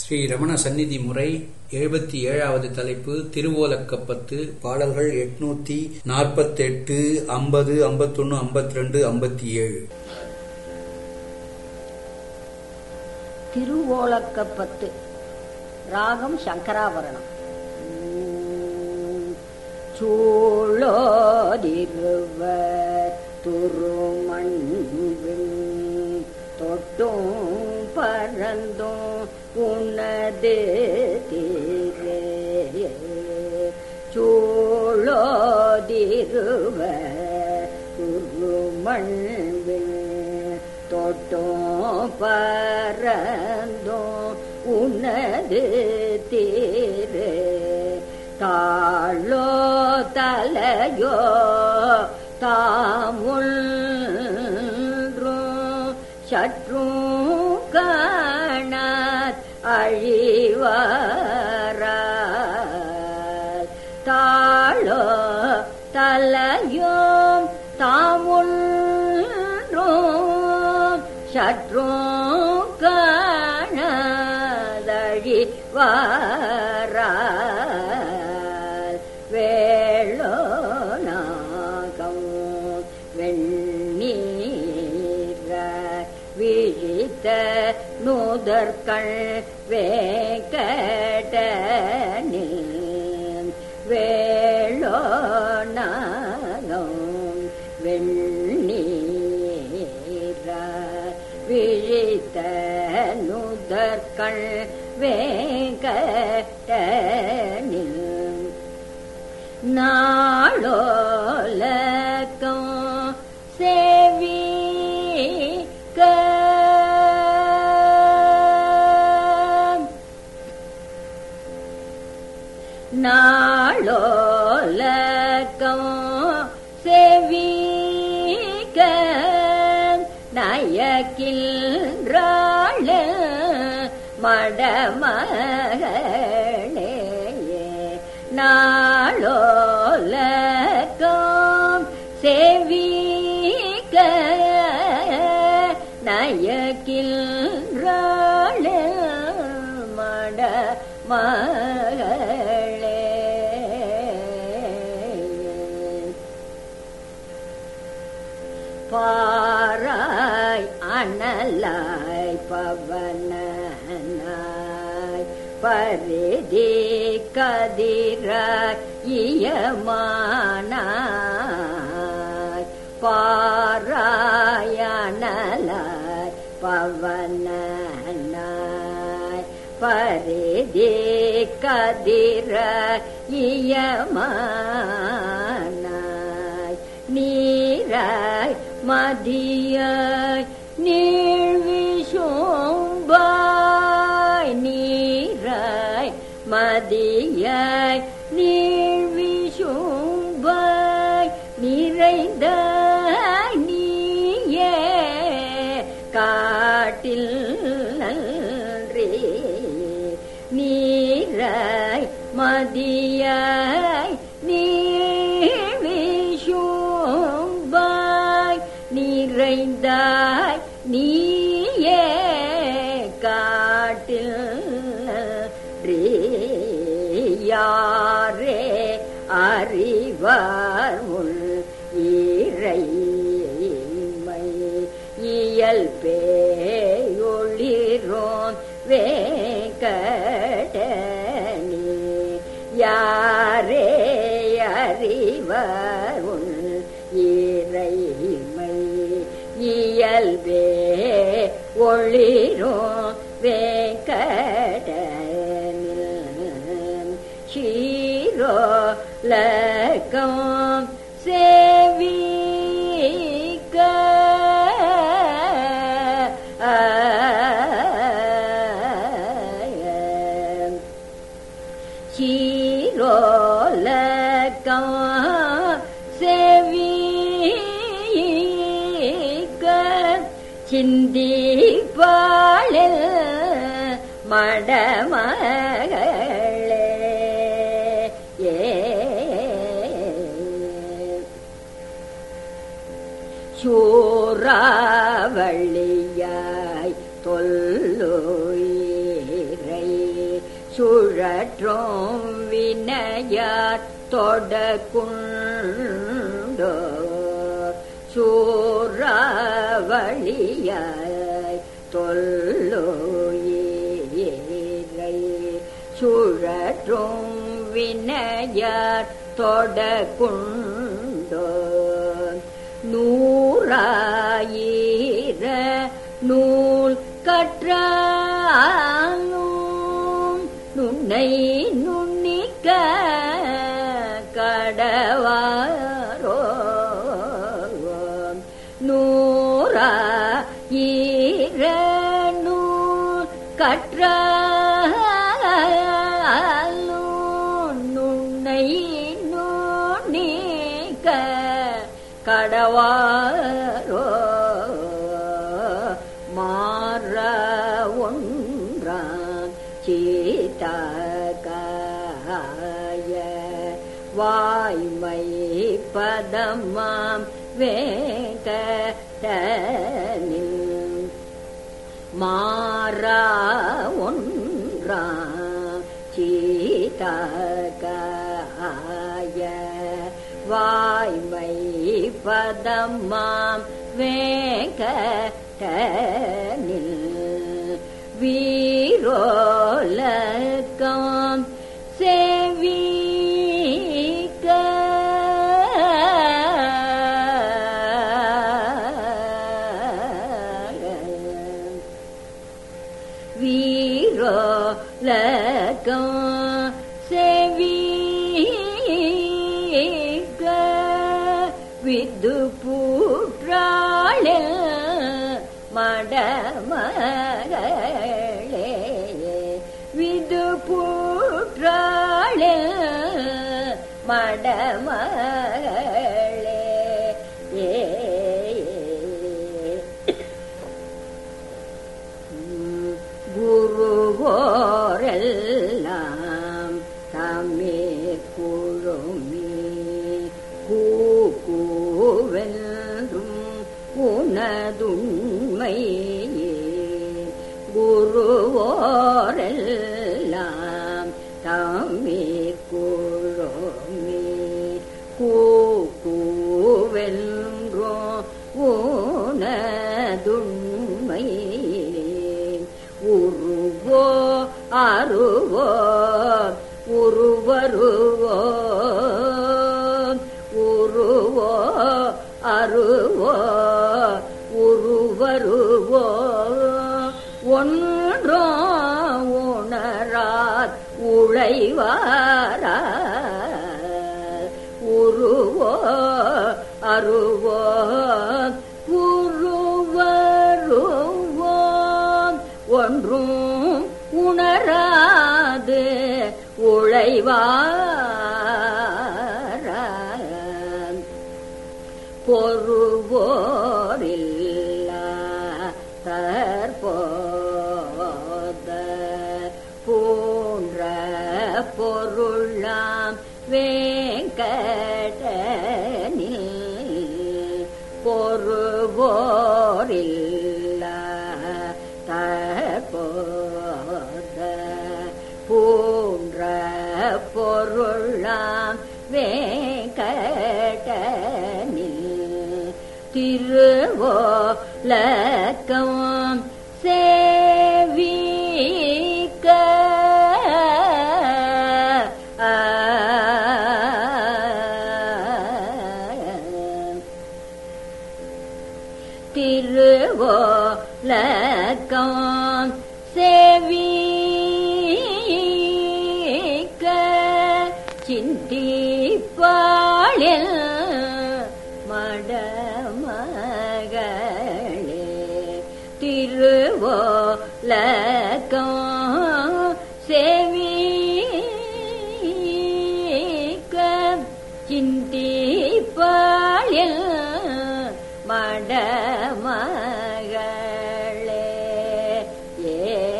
ஸ்ரீ ரமண சந்நிதி முறை எழுபத்தி ஏழாவது தலைப்பு திருவோலக்கப்பத்து பாடல்கள் எட்நூத்தி நாற்பத்தெட்டு ஐம்பது ஐம்பத்தொன்னு ஐம்பத்தி ரெண்டு ஐம்பத்தி ஏழு திருவோலக்கப்பத்து ராகம் சங்கராபரணம் உம், சூழோதிருவர் துருமண்பின் தொட்டும் பறந்தும் உனது தீரே சூழோதிருவர் துருமண்பின் தொட்டும் பறந்தும் உனது தீரே தாழோ தலையோ தாமுள்றும் சற்றும் காணாத் அழிவாரால் தாழோ தலையோம் தாமுள்றும் சற்றும் காணாதழி வாரால் வேளோ நாகம் வெண்ணீர விழித்த நூதற்கள் வேங்கடனே வேளோ நாகம் வெண்ணீர விழித்த நுதற்கள் வேங்கடனில் நாளோலக்கம் சேவிக்க நாளோலக்கம் சேவிக்க நயக்கின்றாள் மடமகளே நாளோலக்கம் சேவிக்க நயக்கின்றாள் மட மகளே பாராய் அனலாய் பவனாய் பரிதி கதிராய் இயமானாய் பாராய் அனலாய் பவனாய் பரிதி கதிராய் இயமானாய் நீராய் மதியாய் நீழ்விசோம்பாய் நீராய் மதியாய் நீழ்விசோம்பாய் நிறைந்த நீயே காட்டில் நன்றே நீராய் மதியாய் நீழ்விசோம்பாய் நிறைந்தாய் நீயே காட்டில் நன்றே. யாரே அறிவார் உள் இறைமை இயல்பேயொளிரோன் வேங்கடனே யாரே அறிவார் உள் இறைமை இயல்பே ஒளிரோ வேங்கடனில் சீரோ லக்கம் சேவிக்க சீரோலக்கம் செவிக்க சிந்தி பாழில் மடமகளே ஏ சூறாவளியாய் தொல்லுயிரை சுழற்றும் வினையார் தொடக்குண்டோ சூறாவளியாய் தொல்லோயிரை சுழற்றும் வினையார் தொடக்குண்டோ நூறாயிர நூல் கற்றாலும் நுண்ணை நுண்ணிக்க கடவாரோ நூறா ஈர நூல் கற்றாலும் நுண்ணை நுண்ணிக்க கடவாரோ மாற ஒன்றான் சீதகாய வாய்மை பதமாம் வேங்கடனில் மாறா ஒன்றா சீதகாய வாய்மை பதமாம் வேங்கடனில் வீரோலகம் சேவிக்க வீரோலகம் சேவிக்க விது பூற்றாளில் மடமகளே விது பூற்றாளில் மடமகளே ஏ குருவோரெல்லாம் தம்மே குழுமி கூவென்றும் உனதுண்மையே குருவோரெல்லாம் தம்மே குழுமி கூவென்றும் உனதுண்மையே உருவோ அருவோ உருவருவோ உருவோ அருவோ உருவருவோ ஒன்றோ உணராத் உழைவார உருவோ அருவோ உருவருவோ ஒன்றும் உணராது உழைவார பொறுவோரில்ல தற்போத போன்ற பொருளாம் வேங்கடனில் பொறுவோரில்ல தற்போத போன்ற பொருளாம் வேங்கடனில் திருவோலக்கம் சேவிக்க திருவோலக்கம் சேவிக்க சிந்திப்பாளில் மடமகளே திருவோலக்கம் சேவிக்க சிந்திப்பாளில் மடமகளே ஏ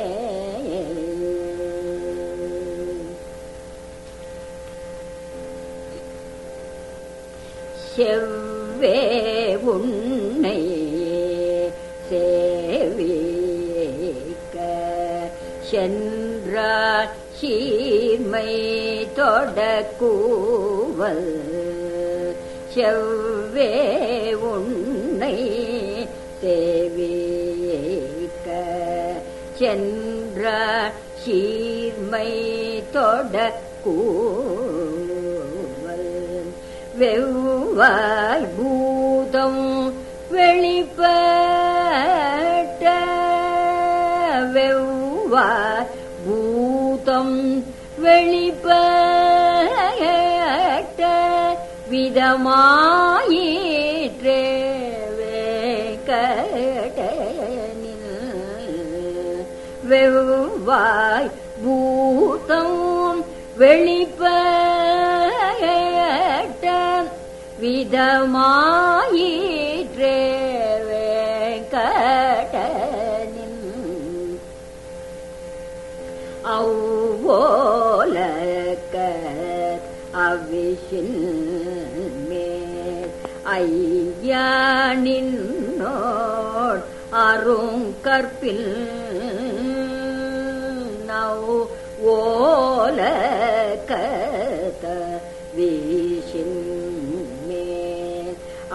செவ்வே உன்னை சேவிக்க சென்றாலும் சீர்மை தொடக்கூவல் செவ்வே உன்னை தேவிக்க சென்ற சீர்மை தொடக்கூவல் வெவ்வாய் பூதம் வெளிப்பட்ட வெவ்வாய் பூதம் வெளிப்பட்ட விதமாயிற்றே வேங்கடனில் வெவ்வாய் பூதம் வெளிப்பட்ட விதமாயிற்றே வேங்கடனின் அவ்வோலக்க அவிஷின் மேல் ஐயானின்னோட் அருங்கற்பில் நவ் ஓலக்கத வீஷின் மேல்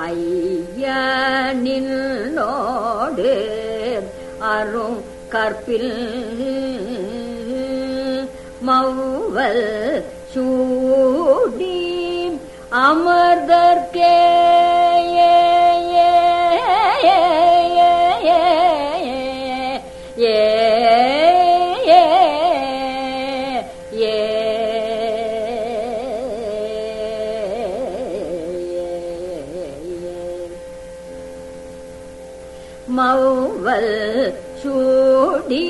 ஐயானின்னோடு அரும் கற்பில் மௌவல் சூடி அமர்தற்கே ஏ மௌவல் சூடி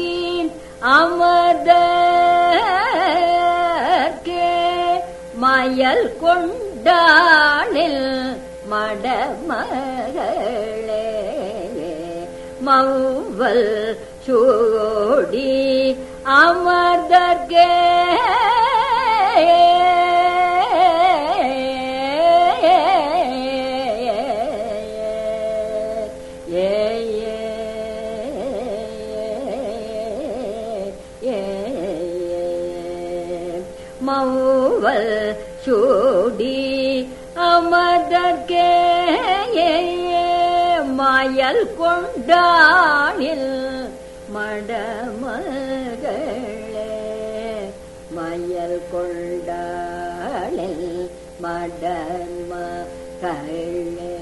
அமர்தற்கே மயல் கொண்டாளில் மடமகளே மௌவல் சூடி அமர்தற்கே ஏ மௌவல் சூடி அமர்தற்கே மயல் கொண்டாளில் மடமகளே மயல் கொண்டாளில் மடமகளே